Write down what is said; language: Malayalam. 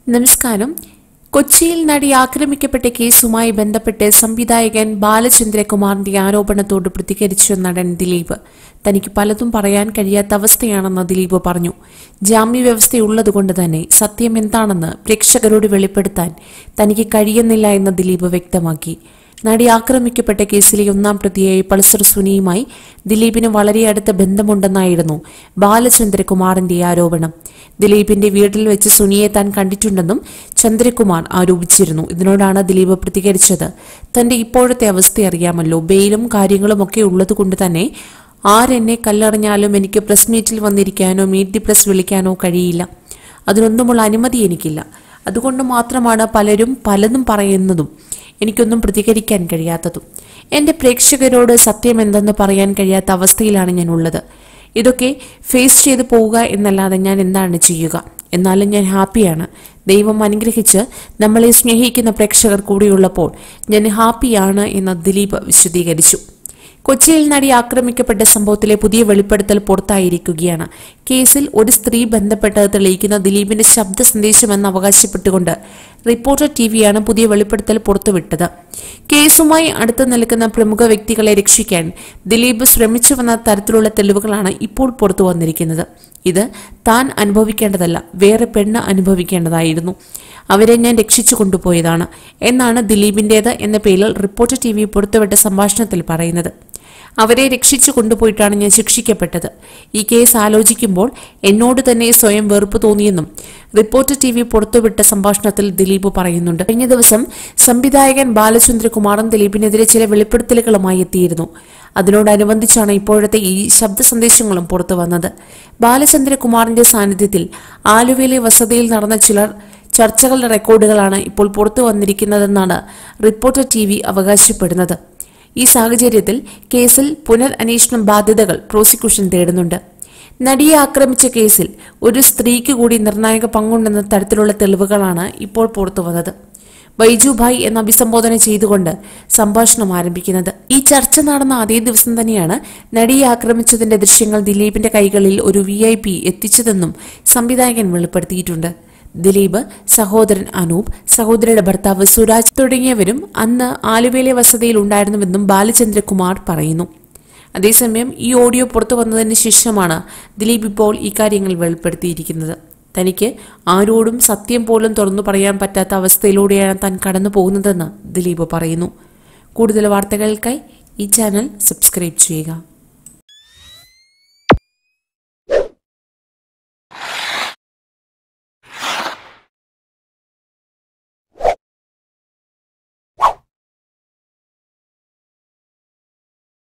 നമസ്കാരം കൊച്ചിയിൽ നടി ആക്രമിക്കപ്പെട്ട കേസുമായി ബന്ധപ്പെട്ട് സംവിധായകൻ ബാലചന്ദ്രകുമാറിന്റെ ആരോപണത്തോട് പ്രതികരിച്ച നടൻ ദിലീപ് തനിക്ക് പലതും പറയാൻ കഴിയാത്ത അവസ്ഥയാണെന്ന് ദിലീപ് പറഞ്ഞു ജാമ്യവ്യവസ്ഥയുള്ളതുകൊണ്ട് തന്നെ സത്യം എന്താണെന്ന് പ്രേക്ഷകരോട് വെളിപ്പെടുത്താൻ തനിക്ക് കഴിയുന്നില്ല എന്ന് ദിലീപ് വ്യക്തമാക്കി നടി ആക്രമിക്കപ്പെട്ട കേസിലെ ഒന്നാം പ്രതിയായ പൾസർ സുനിയുമായി ദിലീപിന് വളരെ അടുത്ത ബന്ധമുണ്ടെന്നായിരുന്നു ബാലചന്ദ്രകുമാറിന്റെ ആരോപണം ദിലീപിന്റെ വീട്ടിൽ വെച്ച് സുനിയെ താൻ കണ്ടിട്ടുണ്ടെന്നും ചന്ദ്രകുമാർ ആരോപിച്ചിരുന്നു ഇതിനോടാണ് ദിലീപ് പ്രതികരിച്ചത് തന്റെ ഇപ്പോഴത്തെ അവസ്ഥ അറിയാമല്ലോ ബെയിലും കാര്യങ്ങളും ഒക്കെ ഉള്ളതുകൊണ്ട് തന്നെ ആരെന്നെ കല്ലെറിഞ്ഞാലും എനിക്ക് പ്രസ് മീറ്റിൽ വന്നിരിക്കാനോ മീറ്റ് ദി പ്രസ് വിളിക്കാനോ കഴിയില്ല അതിനൊന്നുമുള്ള അനുമതി എനിക്കില്ല അതുകൊണ്ട് മാത്രമാണ് പലരും പലതും പറയുന്നതും എനിക്കൊന്നും പ്രതികരിക്കാൻ കഴിയാത്തതും എന്റെ പ്രേക്ഷകരോട് സത്യം എന്തെന്ന് പറയാൻ കഴിയാത്ത അവസ്ഥയിലാണ് ഞാൻ ഉള്ളത് ഇതൊക്കെ ഫേസ് ചെയ്ത് പോവുക എന്നല്ലാതെ ഞാൻ എന്താണ് ചെയ്യുക എന്നാലും ഞാൻ ഹാപ്പിയാണ് ദൈവം അനുഗ്രഹിച്ച് നമ്മളെ സ്നേഹിക്കുന്ന പ്രേക്ഷകർ കൂടിയുള്ളപ്പോൾ ഞാൻ ഹാപ്പിയാണ് എന്ന് ദിലീപ് വിശദീകരിച്ചു കൊച്ചിയിൽ നടി ആക്രമിക്കപ്പെട്ട സംഭവത്തിലെ പുതിയ വെളിപ്പെടുത്തൽ പുറത്തായിരിക്കുകയാണ് കേസിൽ ഒരു സ്ത്രീ ബന്ധപ്പെട്ടത് തെളിയിക്കുന്ന ദിലീപിന്റെ ശബ്ദ സന്ദേശമെന്ന് അവകാശപ്പെട്ടുകൊണ്ട് റിപ്പോർട്ടർ ടിവിയാണ് പുതിയ വെളിപ്പെടുത്തൽ പുറത്തുവിട്ടത് കേസുമായി അടുത്ത് നിൽക്കുന്ന പ്രമുഖ വ്യക്തികളെ രക്ഷിക്കാൻ ദിലീപ് ശ്രമിച്ചുവെന്ന തരത്തിലുള്ള തെളിവുകളാണ് ഇപ്പോൾ പുറത്തു വന്നിരിക്കുന്നത് ഇത് താൻ അനുഭവിക്കേണ്ടതല്ല വേറെ പെണ്ണ് അനുഭവിക്കേണ്ടതായിരുന്നു അവരെ ഞാൻ രക്ഷിച്ചു കൊണ്ടുപോയതാണ് എന്നാണ് ദിലീപിന്റേത് എന്ന പേരിൽ റിപ്പോർട്ടർ ടി വി പുറത്തുവിട്ട സംഭാഷണത്തിൽ പറയുന്നത് അവരെ രക്ഷിച്ചു കൊണ്ടുപോയിട്ടാണ് ഞാൻ ശിക്ഷിക്കപ്പെട്ടത് ഈ കേസ് ആലോചിക്കുമ്പോൾ എന്നോട് തന്നെ സ്വയം വെറുപ്പ് തോന്നിയെന്നും റിപ്പോർട്ടർ ടി വി പുറത്തുവിട്ട സംഭാഷണത്തിൽ ദിലീപ് പറയുന്നുണ്ട് കഴിഞ്ഞ ദിവസം സംവിധായകൻ ബാലചന്ദ്രകുമാറും ദിലീപിനെതിരെ ചില വെളിപ്പെടുത്തലുകളുമായി എത്തിയിരുന്നു അതിനോടനുബന്ധിച്ചാണ് ഇപ്പോഴത്തെ ഈ ശബ്ദ സന്ദേശങ്ങളും പുറത്തു വന്നത് ബാലചന്ദ്രകുമാറിന്റെ സാന്നിധ്യത്തിൽ ആലുവയിലെ വസതിയിൽ നടന്ന ചിലർ ചർച്ചകളുടെ റെക്കോർഡുകളാണ് ഇപ്പോൾ പുറത്തു വന്നിരിക്കുന്നതെന്നാണ് റിപ്പോർട്ടർ ടി വി അവകാശപ്പെടുന്നത് ഈ സാഹചര്യത്തിൽ കേസിൽ പുനരന്വേഷണം ബാധ്യതകൾ പ്രോസിക്യൂഷൻ തേടുന്നുണ്ട് നടിയെ ആക്രമിച്ച കേസിൽ ഒരു സ്ത്രീക്ക് കൂടി നിർണായക പങ്കുണ്ടെന്ന തരത്തിലുള്ള തെളിവുകളാണ് ഇപ്പോൾ പുറത്തു വന്നത് ബൈജുഭായ് എന്ന അഭിസംബോധന ചെയ്തുകൊണ്ട് സംഭാഷണം ആരംഭിക്കുന്നത് ഈ ചർച്ച നടന്ന അതേ ദിവസം തന്നെയാണ് നടിയെ ആക്രമിച്ചതിന്റെ ദൃശ്യങ്ങൾ ദിലീപിന്റെ കൈകളിൽ ഒരു വി ഐ പി എത്തിച്ചതെന്നും സംവിധായകൻ വെളിപ്പെടുത്തിയിട്ടുണ്ട് ദിലീപ് സഹോദരൻ അനൂപ് സഹോദരിയുടെ ഭർത്താവ് സുരാജ് തുടങ്ങിയവരും അന്ന് ആലുവയിലെ വസതിയിൽ ഉണ്ടായിരുന്നുവെന്നും ബാലചന്ദ്രകുമാർ പറയുന്നു അതേസമയം ഈ ഓഡിയോ പുറത്തു വന്നതിന് ശേഷമാണ് ദിലീപ് ഇപ്പോൾ ഇക്കാര്യങ്ങൾ വെളിപ്പെടുത്തിയിരിക്കുന്നത് തനിക്ക് ആരോടും സത്യം പോലും തുറന്നു പറയാൻ പറ്റാത്ത അവസ്ഥയിലൂടെയാണ് താൻ കടന്നു പോകുന്നതെന്ന് ദിലീപ് പറയുന്നു കൂടുതൽ വാർത്തകൾക്കായി ഈ ചാനൽ സബ്സ്ക്രൈബ് ചെയ്യുക